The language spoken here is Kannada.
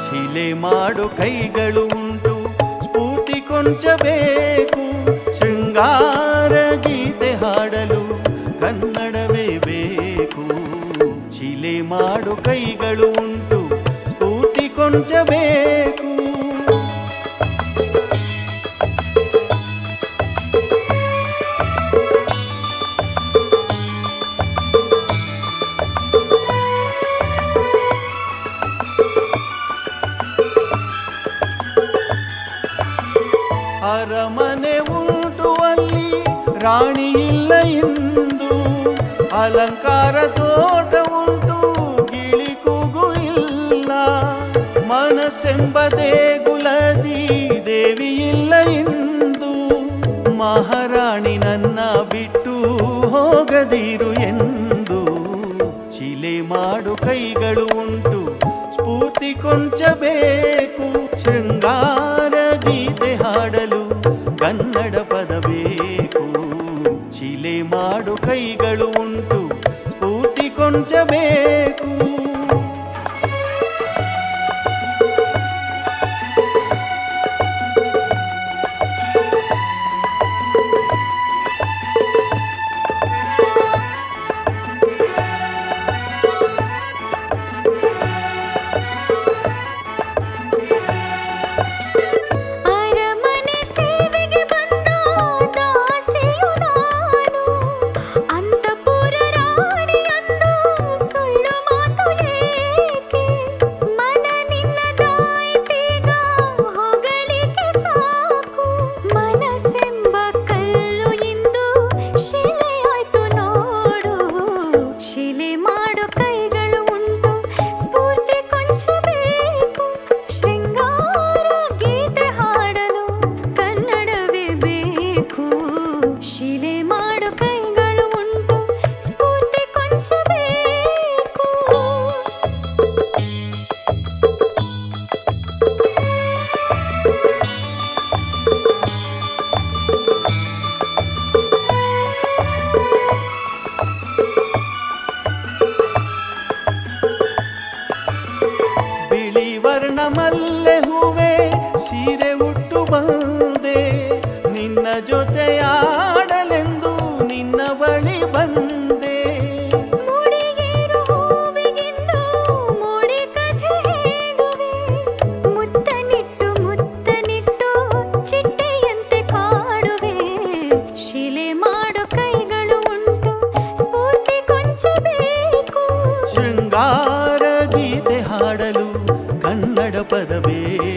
ಶಿಲೆ ಮಾಡು ಕೈಗಳು ಉಂಟು ಸ್ಫೂರ್ತಿ ಕೊಂಚ ಬೇಕು ಶೃಂಗಾರ ಗೀತೆ ಹಾಡಲು ಕನ್ನಡವೇ ಬೇಕು ಶಿಲೆ ಮಾಡು ಕೈಗಳು ಉಂಟು ಸ್ಫೂರ್ತಿ ಕೊಂಚ ಬೇಕು ಅರಮನೆ ಉಂಟು ಅಲ್ಲಿ ರಾಣಿ ಇಲ್ಲ ಇಂದು ಅಲಂಕಾರ ತೋಟ ಉಂಟು ಗಿಳಿ ಕೂಗು ಇಲ್ಲ ಮನಸ್ಸೆಂಬ ದೇಗುಲದಿ ದೇವಿ ಇಲ್ಲ ಇಂದು ಮಹಾರಾಣಿ ನನ್ನ ಬಿಟ್ಟು ಹೋಗದಿರು ಎಂದು ಶಿಲೆ ಮಾಡು ಕೈಗಳು ಉಂಟು ಸ್ಫೂರ್ತಿ ಕೊಂಚ ಬೇಕು ಶೃಂಗಾರ ಗೀತೆ ಹಾಡಲು ಕನ್ನಡ ಪದ ಬೇಕು ಶಿಲೆ ಮಾಡು ಕೈಗಳು ಉಂಟು ಸ್ಫೂರ್ತಿ ಕೊಂಚ ಬೇಕು ಅರಮನೆ ಸೇವೆಗೆ ಬಂದ ದಾಸಿಯು ನಾನು ಅಂತಪುರ ರಾಣಿಯಂದು ಸುಳ್ಳು ಮಾತು ಏಕೆ ಮನ ನಿನ್ನದಾಯ್ತೀಗ ಹೊಗಳಿಕೆ ಸಾಕು ಮನಸ್ಸೆಂಬ ಕಲ್ಲು ಇಂದು ಶಿಲೆಯಾಯ್ತು ನೋಡು ಶಿಲೆ ಮಾಡು ಕೈಗಳು ಉಂಟು ಸ್ಫೂರ್ತಿ ಕೊಂಚ ಬೇಕು ಶೃಂಗಾರ ಗೀತೆ ಹಾಡಲು ಕನ್ನಡವೇ ಬೇಕು ಶಿಲೆ ಮಾಡು ಕೈಗಳು ಉಂಟು ಸ್ಫೂರ್ತಿ ಕೊಂಚ ಬೇಕು ಬಿಳಿ ವರ್ಣ ಮಲ್ಲೆ ಹೂವೆ ಸೀರೆ ಉಟ್ಟು ಬಂದೆ ನಿನ್ನ ಜೊತೆಯಾಡಲೆಂದು ನಿನ್ನ ಬಳಿ ಬಂದೆ ಮುಡಿಗೇರು ಹೂವಿಗಿಂದು ಮೂಡಿ ಕಥೆ ಹೇಳುವೆ ಮುತ್ತನಿಟ್ಟು ಮುತ್ತನಿಟ್ಟು ಚಿಟ್ಟೆಯಂತೆ ಕಾಡುವೆ ಶಿಲೆ ಮಾಡು ಕೈಗಳು ಉಂಟು ಸ್ಫೂರ್ತಿ ಕೊಂಚ ಬೇಕು ಶೃಂಗಾರ ಗೀತೆ ಹಾಡಲು ಕನ್ನಡ ಪದ ಬೇಕು